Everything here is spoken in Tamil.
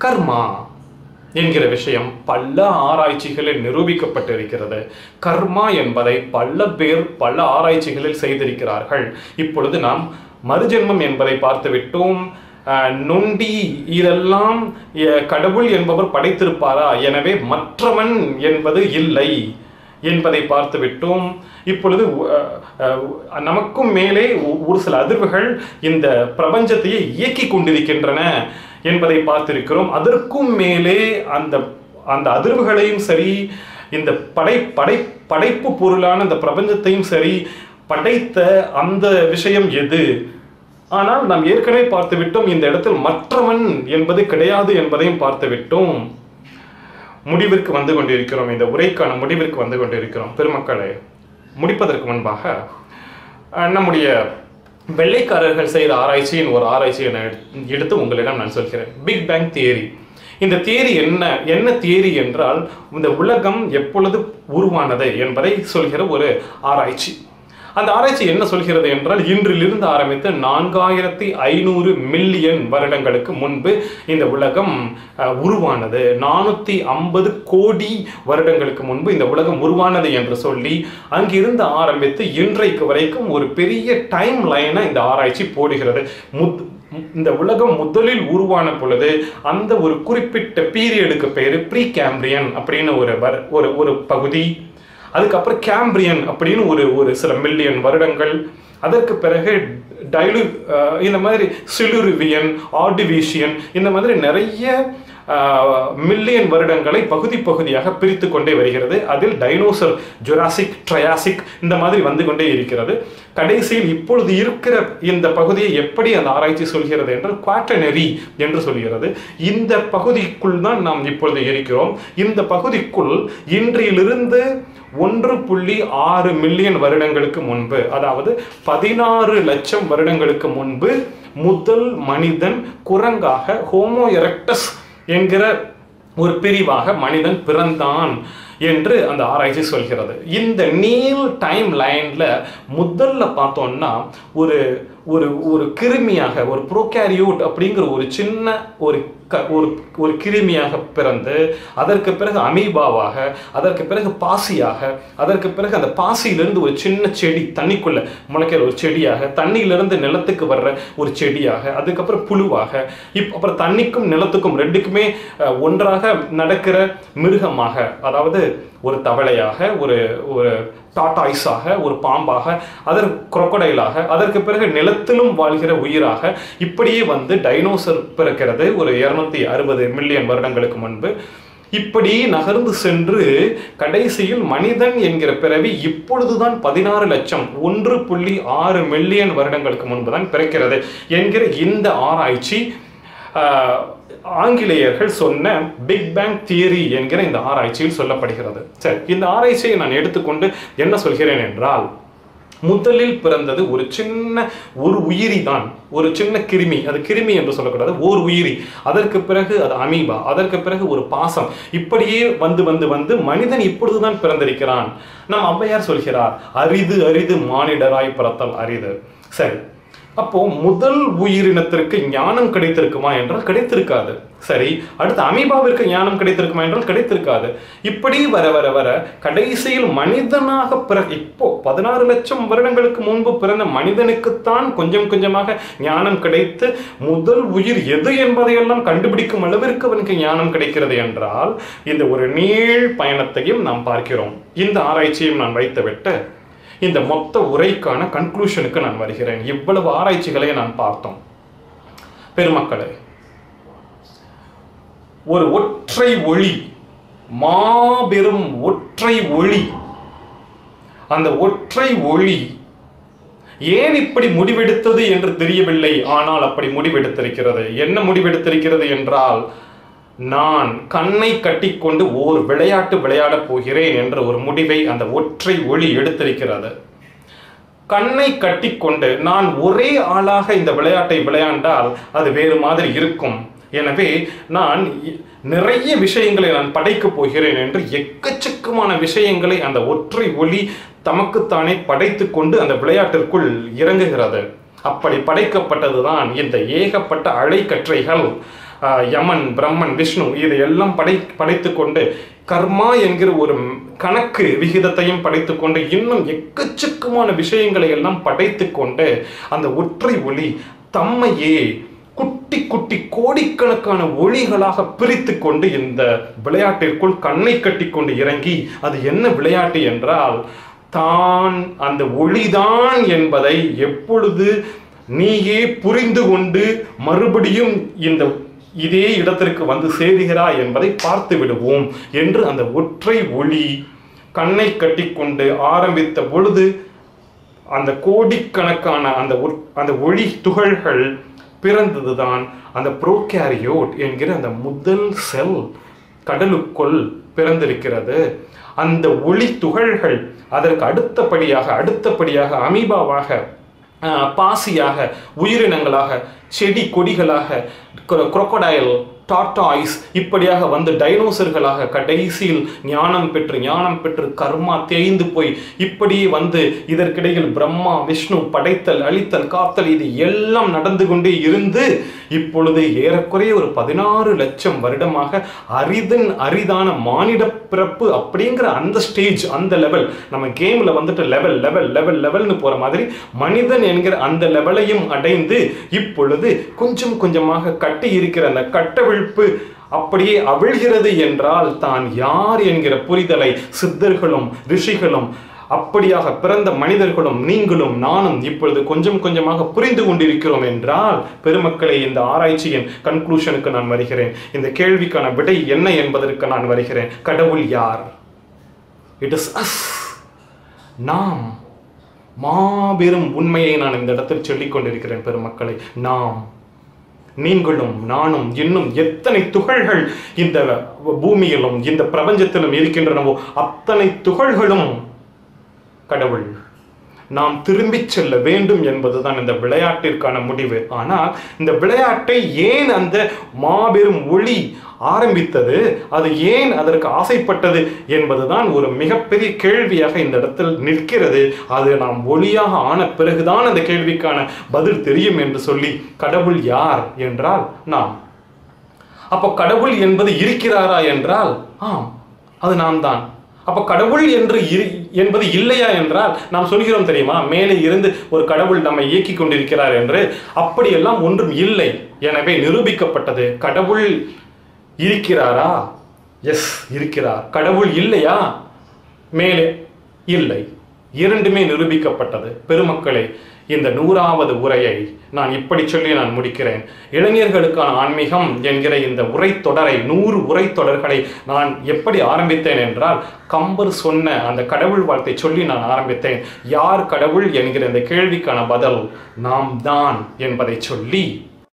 கர்மா என்கிற விஷயம் பல ஆராய்ச்சிகளில் நிரூபிக்கப்பட்டிருக்கிறது கர்மா என்பதை பல பேர் பல ஆராய்ச்சிகளில் செய்திருக்கிறார்கள் இப்பொழுது நாம் மறுஜென்மம் என்பதை பார்த்துவிட்டோம் அஹ், நொண்டி இதெல்லாம் அஹ், கடவுள் என்பவர் படைத்திருப்பாரா எனவே மற்றவன் என்பது இல்லை என்பதை பார்த்து விட்டோம் இப்பொழுது அஹ், அஹ், நமக்கும் மேலே ஒ- ஒரு சில அதிர்வுகள் இந்த பிரபஞ்சத்தையே இயக்கி கொண்டிருக்கின்றன என்பதை பார்த்திருக்கிறோம் அதற்கும் மேலே அந்த அந்த அதிர்வுகளையும் சரி இந்த படை படை படைப்பு பொருளான இந்த பிரபஞ்சத்தையும் சரி படைத்த அந்த விஷயம் எது ஆனால் நாம் ஏற்கனவே பார்த்து விட்டோம் இந்த இடத்தில் மற்றவன் என்பது கிடையாது என்பதையும் பார்த்து விட்டோம் முடிவிற்கு வந்து கொண்டிருக்கிறோம் இந்த உரைக்கான முடிவிற்கு வந்து கொண்டிருக்கிறோம் பெருமக்களே முடிப்பதற்கு முன்பாக அஹ், நம்முடைய வெள்ளைக்காரர்கள் செய்த ஆராய்ச்சியின் ஒரு ஆராய்ச்சியை நான் எடுத்து- எடுத்து உங்களிடம் நான் சொல்கிறேன் பிக் பேங் தியரி இந்த தியரி என்ன என்ன தியரி என்றால் இந்த உலகம் எப்பொழுது உருவானது என்பதை சொல்கிற ஒரு ஆராய்ச்சி அந்த ஆராய்ச்சி என்ன சொல்கிறது என்றால் இன்றிலிருந்து ஆரம்பித்து நான்காயிரத்தி ஐநூறு மில்லியன் வருடங்களுக்கு முன்பு இந்த உலகம் அஹ், உருவானது நானூற்றி ஐம்பது கோடி வருடங்களுக்கு முன்பு இந்த உலகம் உருவானது என்று சொல்லி அங்கிருந்து ஆரம்பித்து இன்றைக்கு வரைக்கும் ஒரு பெரிய டைம் லைனை இந்த ஆராய்ச்சி போடுகிறது முத் இந்த உலகம் முதலில் உருவான பொழுது அந்த ஒரு குறிப்பிட்ட பீரியடுக்கு பேரு ப்ரீ கேம்பிரியன் அப்படின்னு ஒரு வர்- ஒரு ஒரு பகுதி அதுக்கப்புறம் கேம்பிரியன் அப்படின்னு ஒரு ஒரு சில மில்லியன் வருடங்கள் அதற்கு பிறகு டைலு அஹ், இந்த மாதிரி சிலுருவியன் ஆர்டிவிஷியன் இந்த மாதிரி நிறைய மில்லியன் வருடங்களை பகுதி பகுதியாக பிரித்து கொண்டே வருகிறது அதில் டைனோசர் ஜுராசிக் ட்ரையாசிக் இந்த மாதிரி வந்து கொண்டே இருக்கிறது கடைசியில் இப்பொழுது இருக்கிற இந்த பகுதியை எப்படி அந்த ஆராய்ச்சி சொல்கிறது என்றால் குவாட்டனரி என்று சொல்கிறது இந்த பகுதிக்குள் தான் நாம் இப்பொழுது இருக்கிறோம் இந்த பகுதிக்குள் இன்றிலிருந்து ஒன்று புள்ளி ஆறு மில்லியன் வருடங்களுக்கு முன்பு அதாவது பதினாறு லட்சம் வருடங்களுக்கு முன்பு முதல் மனிதன் குரங்காக ஹோமோ எரெக்டஸ் என்கிற ஒரு பிரிவாக மனிதன் பிறந்தான் என்று அந்த ஆராய்ச்சி சொல்கிறது இந்த நீல் டைம் லைன்ல முதல்ல பார்த்தோம்னா ஒரு ஒரு ஒரு கிருமியாக ஒரு ப்ரோகேரியோட் அப்படிங்கிற ஒரு சின்ன ஒரு க ஒரு ஒரு கிருமியாக பிறந்து அதற்கு பிறகு அமீபாவாக அதற்கு பிறகு பாசியாக அதற்கு பிறகு அந்த பாசியிலிருந்து ஒரு சின்ன செடி தண்ணிக்குள்ள முளைக்கிற ஒரு செடியாக தண்ணியிலிருந்து நிலத்துக்கு வர்ற ஒரு செடியாக அதுக்கப்புறம் புழுவாக இப் அப்புறம் தண்ணிக்கும் நிலத்துக்கும் ரெண்டுக்குமே அஹ், ஒன்றாக நடக்கிற மிருகமாக அதாவது ஒரு தவளையாக ஒரு ஒரு டாட்டாய்ஸாக ஒரு பாம்பாக அதற்கு crocodile-ஆக அதற்கு பிறகு நிலத்திலும் வாழ்கிற உயிராக இப்படியே வந்து டைனோசர் பிறக்கிறது ஒரு இருநூத்தி அறுபது மில்லியன் வருடங்களுக்கு முன்பு இப்படி நகர்ந்து சென்று கடைசியில் மனிதன் என்கிற பிறவி இப்பொழுதுதான் பதினாறு லட்சம் ஒன்று புள்ளி ஆறு மில்லியன் வருடங்களுக்கு முன்புதான் பிறக்கிறது என்கிற இந்த ஆராய்ச்சி ஆஹ், ஆங்கிலேயர்கள் சொன்ன பிக் பேங் தியரி என்கிற இந்த ஆராய்ச்சியில் சொல்லப்படுகிறது சரி இந்த ஆராய்ச்சியை நான் எடுத்துக்கொண்டு என்ன சொல்கிறேன் என்றால் முதலில் பிறந்தது ஒரு சின்ன ஒரு உயிரி தான் ஒரு சின்ன கிருமி அது கிருமி என்று சொல்லக்கூடாது ஓர் உயிரி அதற்கு பிறகு அது அமீபா அதற்கு பிறகு ஒரு பாசம் இப்படியே வந்து வந்து வந்து மனிதன் இப்பொழுதுதான் பிறந்திருக்கிறான் நம் ஔவையார் சொல்கிறார் அரிது அரிது மானிடராய் பிறத்தல் அரிது சரி அப்போ முதல் உயிரினத்திற்கு ஞானம் கிடைத்திருக்குமா என்றால் கிடைத்திருக்காது சரி அடுத்து அமீபாவிற்கு ஞானம் கிடைத்திருக்குமா என்றால் கிடைத்திருக்காது இப்படி வர வர வர கடைசியில் மனிதனாக பிற இப்போ பதினாறு லட்சம் வருடங்களுக்கு முன்பு பிறந்த மனிதனுக்குத்தான் கொஞ்சம் கொஞ்சமாக ஞானம் கிடைத்து முதல் உயிர் எது என்பதையெல்லாம் கண்டுபிடிக்கும் அளவிற்கு அவனுக்கு ஞானம் கிடைக்கிறது என்றால் இந்த ஒரு நீள் பயணத்தையும் நாம் பார்க்கிறோம் இந்த ஆராய்ச்சியும் நான் வைத்துவிட்டு இந்த மொத்த உரைக்கான கன்க்ளூஷனுக்கு நான் வருகிறேன் இவ்வளவு ஆராய்ச்சிகளை நான் பார்த்தோம் பெருமக்களே ஒரு ஒற்றை ஒளி மாபெரும் ஒற்றை ஒளி அந்த ஒற்றை ஒளி ஏன் இப்படி முடிவெடுத்தது என்று தெரியவில்லை ஆனால் அப்படி முடிவெடுத்திருக்கிறது என்ன முடிவெடுத்திருக்கிறது என்றால் நான் கண்ணை கட்டிக்கொண்டு ஓர் விளையாட்டு விளையாடப் போகிறேன் என்ற ஒரு முடிவை அந்த ஒற்றை ஒளி எடுத்திருக்கிறது கண்ணை கட்டிக்கொண்டு நான் ஒரே ஆளாக இந்த விளையாட்டை விளையாண்டால் அது வேறு மாதிரி இருக்கும் எனவே நான் இ- நிறைய விஷயங்களை நான் படைக்கப் போகிறேன் என்று எக்கச்சக்கமான விஷயங்களை அந்த ஒற்றை ஒளி தமக்குத்தானே படைத்து கொண்டு அந்த விளையாட்டிற்குள் இறங்குகிறது அப்படி படைக்கப்பட்டதுதான் இந்த ஏகப்பட்ட அலைக்கற்றைகள் ஆஹ், யமன் பிரம்மன் விஷ்ணு இதையெல்லாம் படை படைத்து கொண்டு கர்மா என்கிற ஒரு கணக்கு விகிதத்தையும் படைத்து கொண்டு இன்னும் எக்கச்சக்கமான விஷயங்களை எல்லாம் படைத்து கொண்டு அந்த ஒற்றை ஒளி தம்மையே குட்டி குட்டி கோடிக்கணக்கான ஒளிகளாக பிரித்து கொண்டு இந்த விளையாட்டிற்குள் கண்ணை கட்டி கொண்டு இறங்கி அது என்ன விளையாட்டு என்றால் தான் அந்த ஒளிதான் என்பதை எப்பொழுது நீயே புரிந்து கொண்டு மறுபடியும் இந்த இதே இடத்திற்கு வந்து சேருகிறாய் என்பதை பார்த்து விடுவோம் என்று அந்த ஒற்றை ஒளி கண்ணை கட்டிக்கொண்டு ஆரம்பித்த பொழுது அந்த கோடிக்கணக்கான அந்த ஒற்- அந்த ஒளி துகள்கள் பிறந்ததுதான் அந்த புரோகேரியோட் என்கிற அந்த முதல் செல் கடலுக்குள் பிறந்திருக்கிறது அந்த ஒளி துகள்கள் அதற்கு அடுத்தபடியாக அடுத்தபடியாக அமீபாவாக ஆஹ், பாசியாக உயிரினங்களாக செடி கொடிகளாக குரோக்கடைல் டாட்டாய்ஸ் இப்படியாக வந்து டைனோசர்களாக கடைசியில் ஞானம் பெற்று ஞானம் பெற்று கர்மா தேய்ந்து போய் இப்படியே வந்து இதற்கிடையில் பிரம்மா விஷ்ணு படைத்தல் அழித்தல் காத்தல் இது எல்லாம் நடந்து கொண்டே இருந்து இப்பொழுது ஏறக்குறைய ஒரு பதினாறு லட்சம் வருடமாக அரிதன் அரிதான மானிட பிறப்பு அப்படிங்கிற அந்த ஸ்டேஜ் அந்த லெவல் நம்ம கேம்ல வந்துட்டு லெவல் லெவல் லெவல் லெவல்னு போற மாதிரி மனிதன் என்கிற அந்த லெவலையும் அடைந்து இப்பொழுது கொஞ்சம் கொஞ்சமாக கட்டி இருக்கிற அந்த கட்டவிழ்ப்பு அப்படியே அவிழ்கிறது என்றால் தான் யார் என்கிற புரிதலை சித்தர்களும் ரிஷிகளும் அப்படியாக பிறந்த மனிதர்களும் நீங்களும் நானும் இப்பொழுது கொஞ்சம் கொஞ்சமாக புரிந்து கொண்டிருக்கிறோம் என்றால் பெருமக்களே இந்த ஆராய்ச்சியின் கன்க்ளூஷனுக்கு நான் வருகிறேன் இந்த கேள்விக்கான விடை என்ன என்பதற்கு நான் வருகிறேன் கடவுள் யார் இட் இஸ் அஸ் நாம் மாபெரும் உண்மையை நான் இந்த இடத்தில் சொல்லிக் கொண்டிருக்கிறேன் பெருமக்களை நாம் நீங்களும் நானும் இன்னும் எத்தனை துகள்கள் இந்த பூமியிலும் இந்த பிரபஞ்சத்திலும் இருக்கின்றனவோ அத்தனை துகள்களும் கடவுள் நாம் திரும்பிச் செல்ல வேண்டும் என்பதுதான் இந்த விளையாட்டிற்கான முடிவு ஆனால் இந்த விளையாட்டை ஏன் அந்த மாபெரும் ஒளி ஆரம்பித்தது அது ஏன் அதற்கு ஆசைப்பட்டது என்பதுதான் ஒரு மிகப்பெரிய கேள்வியாக இந்த இடத்தில் நிற்கிறது அது நாம் ஒளியாக ஆன பிறகுதான் அந்த கேள்விக்கான பதில் தெரியும் என்று சொல்லி கடவுள் யார் என்றால் நாம் அப்போ கடவுள் என்பது இருக்கிறாரா என்றால் ஆம் அது நாம் தான் அப்போ கடவுள் என்று இரு என்பது இல்லையா என்றால் நாம் சொல்கிறோம் தெரியுமா மேலே இருந்து ஒரு கடவுள் நம்மை இயக்கி கொண்டிருக்கிறார் என்று அப்படியெல்லாம் ஒன்றும் இல்லை எனவே நிரூபிக்கப்பட்டது கடவுள் இருக்கிறாரா எஸ் இருக்கிறார் கடவுள் இல்லையா மேலே இல்லை இரண்டுமே நிரூபிக்கப்பட்டது பெருமக்களே இந்த நூறாவது உரையை நான் இப்படி சொல்லி நான் முடிக்கிறேன் இளைஞர்களுக்கான ஆன்மீகம் என்கிற இந்த உரை தொடரை நூறு உரை தொடர்களை நான் எப்படி ஆரம்பித்தேன் என்றால் கம்பர் சொன்ன அந்த கடவுள் வாழ்த்தை சொல்லி நான் ஆரம்பித்தேன் யார் கடவுள் என்கிற இந்த கேள்விக்கான பதில் நாம் தான் என்பதை சொல்லி